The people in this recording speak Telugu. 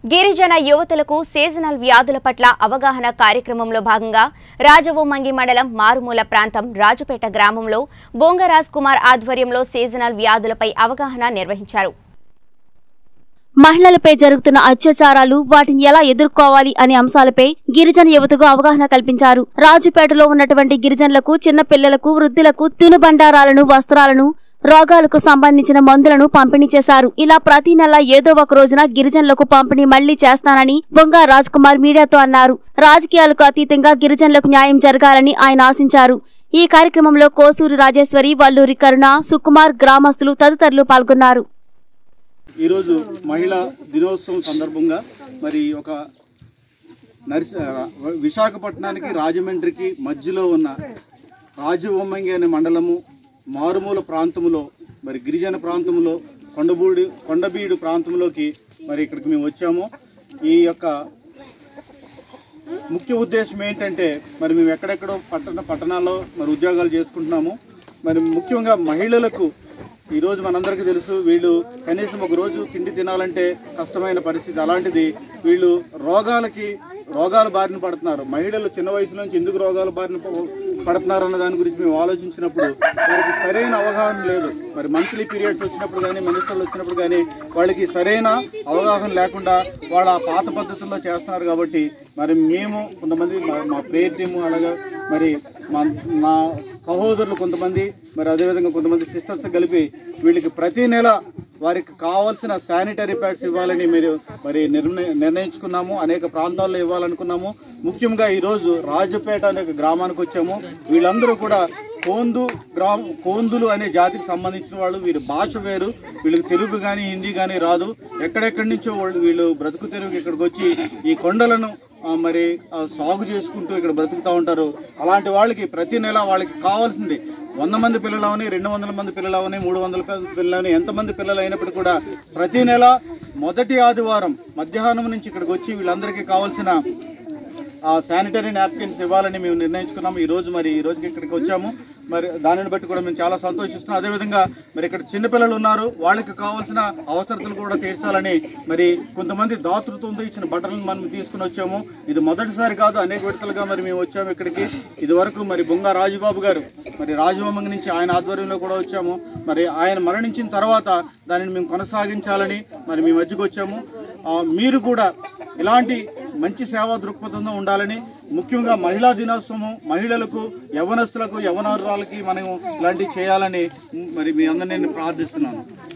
గిరిజన యువతులకు సీజనల్ వ్యాధుల పట్ల అవగాహన కార్యక్రమంలో భాగంగా రాజవోమంగి మండలం మారుమూల ప్రాంతం రాజుపేట గ్రామంలో బొంగరాజ్ కుమార్ ఆధ్వర్యంలో సీజనల్ వ్యాధులపై అవగాహన నిర్వహించారు మహిళలపై జరుగుతున్న అత్యాచారాలు వాటిని ఎలా ఎదుర్కోవాలి అనే అంశాలపై గిరిజన యువతకు అవగాహన కల్పించారు రాజుపేటలో ఉన్నటువంటి గిరిజనులకు చిన్న పిల్లలకు వృద్ధులకు తినుబండారాలను వస్త్రాలను రోగాలకు సంబంధించిన మందులను పంపిణీ చేశారు ఇలా ప్రతి నెల ఏదో ఒక రోజున గిరిజనులకు పంపిణీ మళ్లీ చేస్తానని బొంగా రాజ్ కుమార్ మీడియాతో అన్నారు రాజకీయాలకు అతీతంగా గిరిజనులకు న్యాయం జరగాలని ఆయన ఆశించారు ఈ కార్యక్రమంలో కోసూరు రాజేశ్వరి వల్లూరి కరుణ సుకుమార్ గ్రామస్తులు తదితరులు పాల్గొన్నారు ఈరోజు మహిళా దినోత్సవం సందర్భంగా మరి ఒక నర్సి విశాఖపట్నానికి రాజమండ్రికి మధ్యలో ఉన్న రాజవొమ్మంగి అనే మండలము మారుమూల ప్రాంతంలో మరి గిరిజన ప్రాంతంలో కొండబూడి కొండబీడు ప్రాంతంలోకి మరి ఇక్కడికి మేము వచ్చాము ఈ యొక్క ముఖ్య ఉద్దేశం ఏంటంటే మరి మేము ఎక్కడెక్కడో పట్టణ పట్టణాల్లో మరి ఉద్యోగాలు చేసుకుంటున్నాము మరి ముఖ్యంగా మహిళలకు ఈరోజు మనందరికీ తెలుసు వీళ్ళు కనీసం ఒక రోజు తిండి తినాలంటే కష్టమైన పరిస్థితి అలాంటిది వీళ్ళు రోగాలకి రోగాల బారిన పడుతున్నారు మహిళలు చిన్న వయసు నుంచి ఎందుకు రోగాల బారిన ప- పడుతున్నారు అన్న దాని గురించి మేము ఆలోచించినప్పుడు వారికి సరైన అవగాహన లేదు మరి మంత్లీ పీరియడ్స్ వచ్చినప్పుడు కానీ మినిస్టర్లు వచ్చినప్పుడు కానీ వాళ్ళకి సరైన అవగాహన లేకుండా వాళ్ళ ఆ పాత పద్ధతుల్లో చేస్తున్నారు కాబట్టి మరి మేము కొంతమంది మా- మా ప్రేయర్ టీము అలాగే మరి మా నా సహోదరులు కొంతమంది మరి అదేవిధంగా కొంతమంది సిస్టర్స్ కలిపి వీళ్ళకి ప్రతి నెల వారికి కావాల్సిన శానిటరీ ప్యాడ్స్ ఇవ్వాలని మీరు మరి నిర్ణయ నిర్ణయించుకున్నాము అనేక ప్రాంతాల్లో ఇవ్వాలనుకున్నాము ముఖ్యంగా ఈరోజు రాజపేట అనే ఒక గ్రామానికి వచ్చాము వీళ్ళందరూ కూడా కోందు గ్రామ కోందులు అనే జాతికి సంబంధించిన వాళ్ళు వీరి భాష వేరు వీళ్ళకి తెలుగు కానీ హిందీ కానీ రాదు ఎక్కడెక్కడి నుంచో వాళ్ళు వీళ్ళు బ్రతుకు తెరువుకి ఇక్కడికి వచ్చి ఈ కొండలను ఆ, మరి ఆ, సాగు చేసుకుంటూ ఇక్కడ బ్రతుకుతూ ఉంటారు అలాంటి వాళ్ళకి ప్రతి నెల వాళ్ళకి కావాల్సింది వంద మంది పిల్లలు అవని రెండు వందల మంది పిల్లలు అవని మూడు వందల పిల్లలు అవని ఎంతమంది పిల్లలు అయినప్పటికీ కూడా ప్రతి నెల మొదటి ఆదివారం మధ్యాహ్నం నుంచి ఇక్కడికి వచ్చి వీళ్ళందరికీ కావాల్సిన ఆ శానిటరీ నాప్కిన్స్ ఇవ్వాలని మేము నిర్ణయించుకున్నాము ఈ రోజు మరి ఈ రోజుకి ఇక్కడికి వచ్చాము మరి దానిని బట్టి కూడా మేము చాలా సంతోషిస్తున్నాం అదేవిధంగా మరి ఇక్కడ చిన్నపిల్లలు ఉన్నారు వాళ్ళకి కావాల్సిన అవసరతలు కూడా తీర్చాలని మరి కొంతమంది దాతృత్వంతో ఇచ్చిన బట్టలను మనం తీసుకుని వచ్చాము ఇది మొదటిసారి కాదు అనేక విడతలుగా మరి మేము వచ్చాము ఇక్కడికి ఇది వరకు మరి బొంగా రాజుబాబు గారు మరి రాజభవన్ నుంచి ఆయన ఆధ్వర్యంలో కూడా వచ్చాము మరి ఆయన మరణించిన తర్వాత దానిని మేము కొనసాగించాలని మరి మీ మధ్యకు వచ్చాము ఆ, మీరు కూడా ఇలాంటి మంచి సేవా దృక్పథంతో ఉండాలని ముఖ్యంగా మహిళా దినోత్సవం మహిళలకు యవనస్తులకు యవనరాలకి మనం ఇలాంటివి చేయాలని మరి మీ అందరినీ నేను ప్రార్థిస్తున్నాను